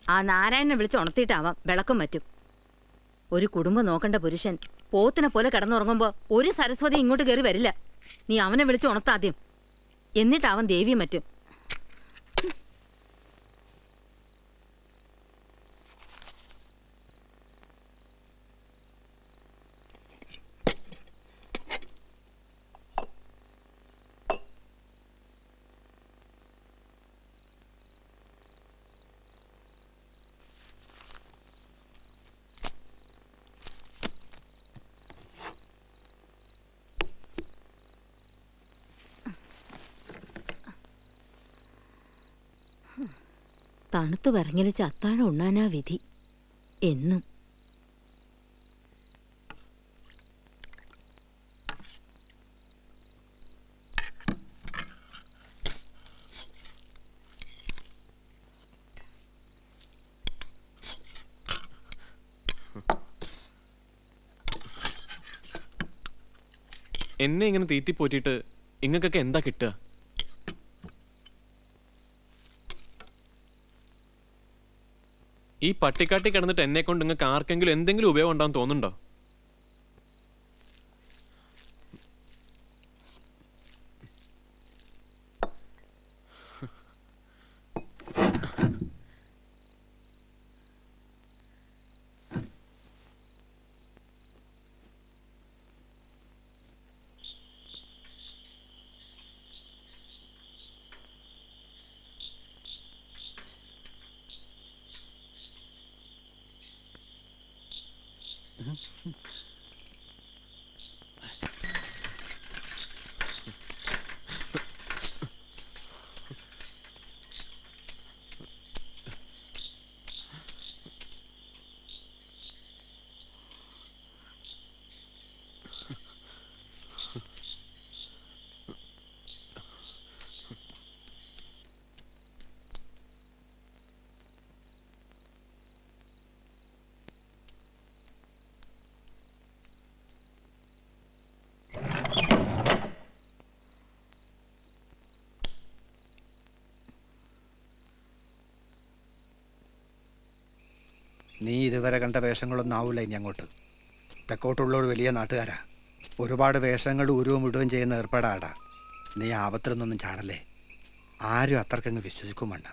ആ നാരായണനെ വിളിച്ച് ഉണർത്തിയിട്ടാവാം വിളക്കും മറ്റും ഒരു കുടുംബം നോക്കേണ്ട പുരുഷൻ പോത്തിനെ പോലെ കിടന്നുറങ്ങുമ്പോ ഒരു സരസ്വതി ഇങ്ങോട്ട് കയറി വരില്ല നീ അവനെ വിളിച്ച് ഉണർത്താദ്യം എന്നിട്ടാവൻ ദേവിയും മറ്റും തണുത്ത് വരങ്ങലിച്ച് അത്താഴം ഉണ്ണാനാ വിധി എന്നും എന്നെ ഇങ്ങനെ തീറ്റിപ്പോറ്റിട്ട് ഇങ്ങക്കൊക്കെ എന്താ കിട്ടുക ഈ പട്ടിക്കാട്ടി കിടന്നിട്ട് എന്നെ കൊണ്ട് നിങ്ങൾക്ക് ആർക്കെങ്കിലും എന്തെങ്കിലും ഉപയോഗം ഉണ്ടാവും തോന്നുന്നുണ്ടോ നീ ഇതുവരെ കണ്ട വേഷങ്ങളൊന്നും ആവില്ല ഇനി അങ്ങോട്ട് തെക്കോട്ടുള്ളവർ വലിയ നാട്ടുകാരാ ഒരുപാട് വേഷങ്ങൾ ഉരുവും ഇടുകയും ചെയ്യുന്ന ഏർപ്പാടാടാ നീ ആപത്തിലൊന്നും ചാടല്ലേ ആരും അത്രക്കങ്ങ് വിശ്വസിക്കും വേണ്ട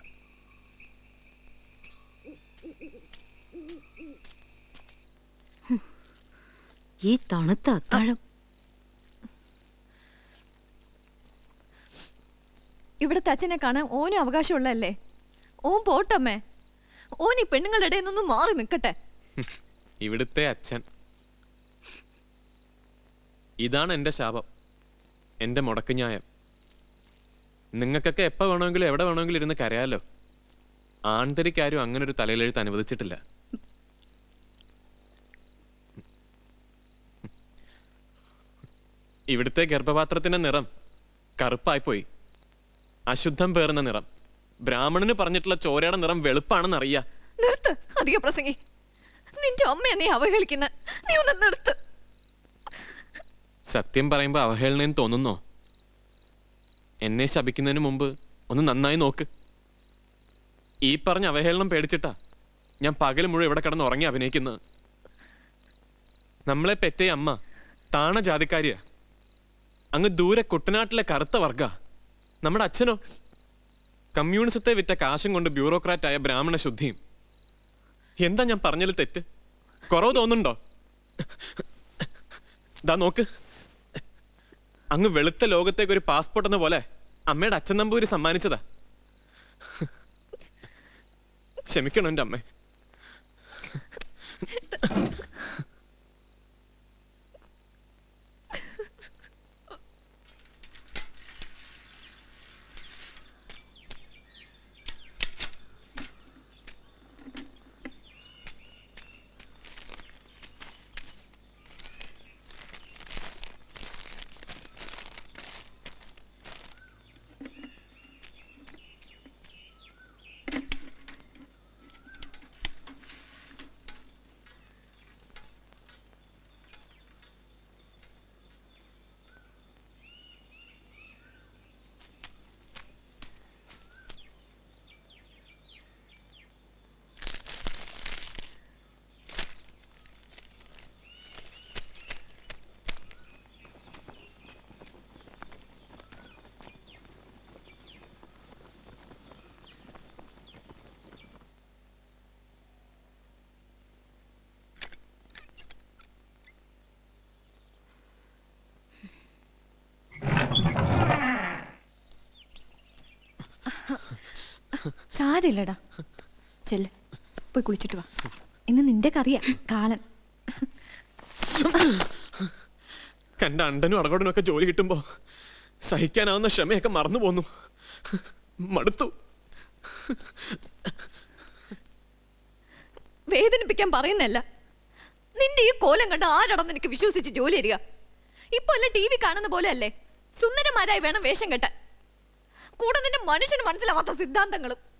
ഈ തണുത്ത അത്താഴം ഇവിടുത്തെ അച്ഛനെ കാണാൻ ഓനും അവകാശമുള്ളതല്ലേ ഓൻ പോട്ടമ്മേ ഓൻ ഈ പെണ്ണുങ്ങളുടെ ഇടയിൽ നിന്നൊന്ന് മാറി നിൽക്കട്ടെ ഇവിടുത്തെ അച്ഛൻ ഇതാണ് എൻ്റെ ശാപം എൻ്റെ മുടക്കുഞ്ഞായം നിങ്ങൾക്കൊക്കെ എപ്പോൾ വേണമെങ്കിലും എവിടെ വേണമെങ്കിലും ഇരുന്ന് കരയാലോ ആന്തരിക്കാരും അങ്ങനെ ഒരു തലയിലെഴുത്ത് അനുവദിച്ചിട്ടില്ല ഇവിടുത്തെ ഗർഭപാത്രത്തിന്റെ നിറം കറുപ്പായിപ്പോയി അശുദ്ധം പേറുന്ന നിറം ബ്രാഹ്മണന് പറഞ്ഞിട്ടുള്ള ചോരയുടെ നിറം വെളുപ്പാണെന്നറിയാ നിർത്ത് അധിക പ്രസംഗി നിന്റെ അമ്മയെ നീ അവഹേളിക്കുന്ന നീ ഒന്ന് നിർത്ത് സത്യം പറയുമ്പോ അവഹേളനം തോന്നുന്നോ എന്നെ ശപിക്കുന്നതിന് മുമ്പ് ഒന്ന് നന്നായി നോക്ക് ഈ പറഞ്ഞ അവഹേളനം പേടിച്ചിട്ടാ ഞാൻ പകൽ മുഴുവൻ ഇവിടെ കിടന്ന് ഉറങ്ങി അഭിനയിക്കുന്നത് നമ്മളെ പെറ്റേ അമ്മ താണ ജാതിക്കാരിയാ അങ്ങ് ദൂരെ കുട്ടനാട്ടിലെ കറുത്ത വർഗ നമ്മുടെ അച്ഛനോ കമ്മ്യൂണിസത്തെ വിറ്റ കാശും കൊണ്ട് ബ്യൂറോക്രാറ്റായ ബ്രാഹ്മണ ശുദ്ധിയും എന്താ ഞാൻ പറഞ്ഞതിൽ തെറ്റ് കുറവ് തോന്നുന്നുണ്ടോ ദാ നോക്ക് അങ്ങ് വെളുത്ത ലോകത്തേക്ക് ഒരു പാസ്പോർട്ട് എന്ന പോലെ അമ്മയുടെ അച്ഛൻ നമ്പൂരി സമ്മാനിച്ചതാ ക്ഷമിക്കണം എൻ്റെ അമ്മേ സാരില്ലടാ ചെല്ല് പോയി കുളിച്ചിട്ട് വാ ഇന്ന് നിന്റെ കറിയാ കാളൻ കണ്ട അണ്ടനും അടകോടനും ഒക്കെ ജോലി കിട്ടുമ്പോ സഹിക്കാനാവുന്ന ക്ഷമയൊക്കെ മറന്നു പോന്നു മടുത്തു വേദനിപ്പിക്കാൻ പറയുന്നല്ല നിന്റെ ഈ കോലം കണ്ട് ആരടന്ന് എനിക്ക് വിശ്വസിച്ച് ജോലി തരിക ഇപ്പൊ അല്ല ടി വി കാണുന്ന പോലെ അല്ലേ സുന്ദരന്മാരായി വേണം വേഷം കെട്ടാൻ കൂടെ നിന്റെ മനുഷ്യന് മനസ്സിലാവാത്ത സിദ്ധാന്തങ്ങളും